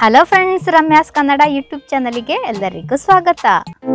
hello friends Ramya's Kannada YouTube ಚಾನಲಿಗೆ ಎಲ್ಲರಿಗೂ ಸ್ವಾಗತ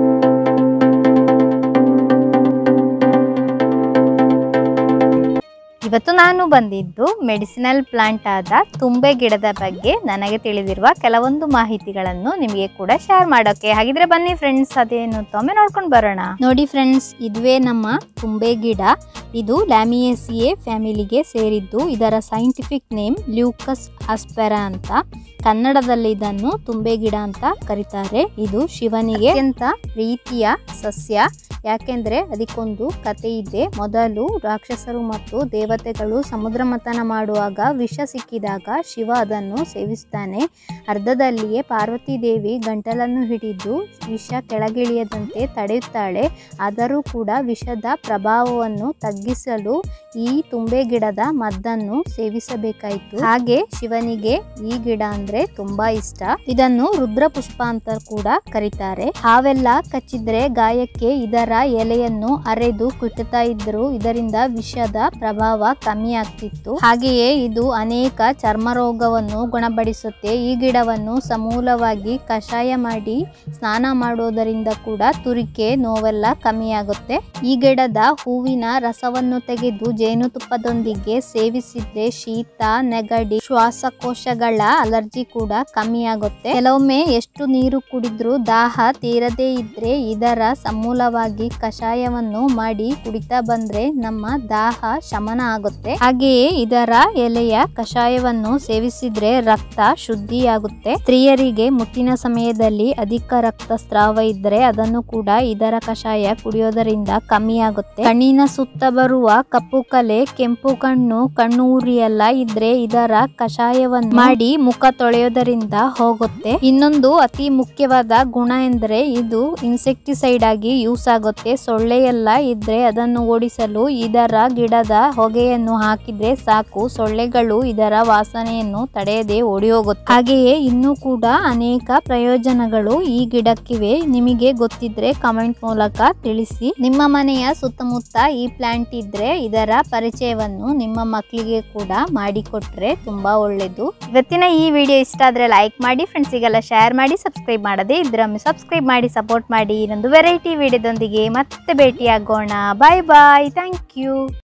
ಇವತ್ತು ನಾನು ಬಂದಿದ್ದು ಮೆಡಿಸಿನಲ್ ಪ್ಲಾಂಟ್ ಆದ ತುಂಬೆ ಗಿಡದ ಬಗ್ಗೆ ನನಗೆ ತಿಳಿದಿರುವ ಕೆಲವೊಂದು ಮಾಹಿತಿಗಳನ್ನು ನಿಮಗೆ ಕೂಡ ಶೇರ್ ಮಾಡೋಕೆ ಹಾಗಿದ್ರೆ ಬನ್ನಿ ಫ್ರೆಂಡ್ಸ್ ಅದೇನು ಒಮ್ಮೆ ನೋಡ್ಕೊಂಡು ಬರೋಣ ನೋಡಿ ಫ್ರೆಂಡ್ಸ್ ಇದುವೇ ನಮ್ಮ ತುಂಬೆ ಗಿಡ ಇದು ಲ್ಯಾಮಿಯೇಸಿಯೆ ಫ್ಯಾಮಿಲಿಗೆ ಸೇರಿದ್ದು ಇದರ ಸೈಂಟಿಫಿಕ್ ನೇಮ್ ಲ್ಯೂಕಸ್ ಆಸ್ಪೆರಾ ಅಂತ ಕನ್ನಡದಲ್ಲಿ ಇದನ್ನು ತುಂಬೆ ಗಿಡ ಅಂತ ಕರೀತಾರೆ ಇದು ಶಿವನಿಗೆ ಅತ್ಯಂತ ಪ್ರೀತಿಯ ಸಸ್ಯ ಯಾಕೆಂದ್ರೆ ಅದಕ್ಕೊಂದು ಕತೆ ಇದೆ ಮೊದಲು ರಾಕ್ಷಸರು ಮತ್ತು ದೇವತೆಗಳು ಸಮುದ್ರ ಮಥನ ಮಾಡುವಾಗ ವಿಷ ಸಿಕ್ಕಿದಾಗ ಶಿವ ಅದನ್ನು ಸೇವಿಸ್ತಾನೆ ಅರ್ಧದಲ್ಲಿಯೇ ಪಾರ್ವತಿ ದೇವಿ ಗಂಟಲನ್ನು ಹಿಡಿದು ವಿಷ ಕೆಳಗಿಳಿಯದಂತೆ ತಡೆಯುತ್ತಾಳೆ ಆದರೂ ಕೂಡ ವಿಷದ ಪ್ರಭಾವವನ್ನು ತಗ್ಗಿಸಲು ಈ ತುಂಬೆ ಗಿಡದ ಮದ್ದನ್ನು ಸೇವಿಸಬೇಕಾಯಿತು ಹಾಗೆ ಶಿವನಿಗೆ ಈ ಗಿಡ ಅಂದ್ರೆ ತುಂಬಾ ಇಷ್ಟ ಇದನ್ನು ರುದ್ರ ಪುಷ್ಪ ಅಂತ ಕೂಡ ಕರೀತಾರೆ ಹಾವೆಲ್ಲ ಕಚ್ಚಿದ್ರೆ ಗಾಯಕ್ಕೆ ಇದರ ಎಲೆಯನ್ನು ಅರೆದು ಕುಟ್ಟುತ್ತಾ ಇದ್ರು ಇದರಿಂದ ವಿಷದ ಪ್ರಭಾವ ಕಮ್ಮಿ ಆಗ್ತಿತ್ತು ಹಾಗೆಯೇ ಇದು ಅನೇಕ ಚರ್ಮ ರೋಗವನ್ನು ಗುಣಪಡಿಸುತ್ತೆ ಈ ಗಿಡವನ್ನು ಸಮೂಲವಾಗಿ ಕಷಾಯ ಮಾಡಿ ಸ್ನಾನ ಮಾಡೋದರಿಂದ ಕೂಡ ತುರಿಕೆ ನೋವೆಲ್ಲ ಕಮ್ಮಿ ಆಗುತ್ತೆ ಈ ಗಿಡದ ಹೂವಿನ ರಸವನ್ನು ತೆಗೆದು ಜೇನುತುಪ್ಪದೊಂದಿಗೆ ಸೇವಿಸಿದ್ರೆ ಶೀತ ನೆಗಡಿ ಶ್ವಾಸಕೋಶಗಳ ಅಲರ್ಜಿ ಕೂಡ ಕಮ್ಮಿ ಆಗುತ್ತೆ ಕೆಲವೊಮ್ಮೆ ಎಷ್ಟು ನೀರು ಕುಡಿದ್ರೂ ದಾಹ ತೀರದೇ ಇದ್ರೆ ಇದರ ಸಮೂಲವಾಗಿ ಕಷಾಯವನ್ನು ಮಾಡಿ ಕುಡಿತಾ ಬಂದ್ರೆ ನಮ್ಮ ದಾಹ ಶಮನ ಆಗುತ್ತೆ ಹಾಗೆಯೇ ಇದರ ಎಲೆಯ ಕಷಾಯವನ್ನು ಸೇವಿಸಿದ್ರೆ ರಕ್ತ ಶುದ್ಧಿಯಾಗುತ್ತೆ ಸ್ತ್ರೀಯರಿಗೆ ಮುಟ್ಟಿನ ಸಮಯದಲ್ಲಿ ಅಧಿಕ ರಕ್ತಸ್ರಾವ ಇದ್ರೆ ಅದನ್ನು ಕೂಡ ಇದರ ಕಷಾಯ ಕುಡಿಯೋದರಿಂದ ಕಮ್ಮಿ ಆಗುತ್ತೆ ಕಣ್ಣಿನ ಸುತ್ತ ಬರುವ ಕಪ್ಪು ಕಲೆ ಕೆಂಪು ಕಣ್ಣು ಕಣ್ಣು ಉರಿ ಎಲ್ಲ ಇದ್ರೆ ಇದರ ಕಷಾಯವನ್ನು ಮಾಡಿ ಮುಖ ತೊಳೆಯೋದರಿಂದ ಹೋಗುತ್ತೆ ಇನ್ನೊಂದು ಅತಿ ಮುಖ್ಯವಾದ ಗುಣ ಎಂದ್ರೆ ಇದು ಇನ್ಸೆಕ್ಟಿಸೈಡ್ ಆಗಿ ಯೂಸ್ ಆಗುತ್ತೆ ಸೊಳ್ಳೆ ಎಲ್ಲ ಇದ್ರೆ ಅದನ್ನು ಓಡಿಸಲು ಇದರ ಗಿಡದ ಹೊಗೆಯನ್ನು ಹಾಕಿದ್ರೆ ಸಾಕು ಸೊಳ್ಳೆಗಳು ಇದರ ವಾಸನೆಯನ್ನು ತಡೆಯದೆ ಓಡಿ ಹೋಗುತ್ತೆ ಹಾಗೆಯೇ ಇನ್ನೂ ಕೂಡ ಅನೇಕ ಪ್ರಯೋಜನಗಳು ಈ ಗಿಡಕ್ಕಿವೆ ನಿಮಗೆ ಗೊತ್ತಿದ್ರೆ ಕಮೆಂಟ್ ಮೂಲಕ ತಿಳಿಸಿ ನಿಮ್ಮ ಮನೆಯ ಸುತ್ತಮುತ್ತ ಈ ಪ್ಲಾಂಟ್ ಇದ್ರೆ ಇದರ ಪರಿಚಯವನ್ನು ನಿಮ್ಮ ಮಕ್ಕಳಿಗೆ ಕೂಡ ಮಾಡಿಕೊಟ್ರೆ ತುಂಬಾ ಒಳ್ಳೇದು ಇವತ್ತಿನ ಈ ವಿಡಿಯೋ ಇಷ್ಟ ಆದ್ರೆ ಲೈಕ್ ಮಾಡಿ ಫ್ರೆಂಡ್ಸಿಗೆಲ್ಲ ಶೇರ್ ಮಾಡಿ ಸಬ್ಸ್ಕ್ರೈಬ್ ಮಾಡದೆ ಇದ್ರೊಮ್ಮೆ ಸಬ್ಸ್ಕ್ರೈಬ್ ಮಾಡಿ ಸಪೋರ್ಟ್ ಮಾಡಿ ಇನ್ನೊಂದು ವೆರೈಟಿ ವಿಡಿಯೋದೊಂದಿಗೆ ಮತ್ತೆ ಭೇಟಿಯಾಗೋಣ ಬಾಯ್ ಬಾಯ್ ಥ್ಯಾಂಕ್ ಯು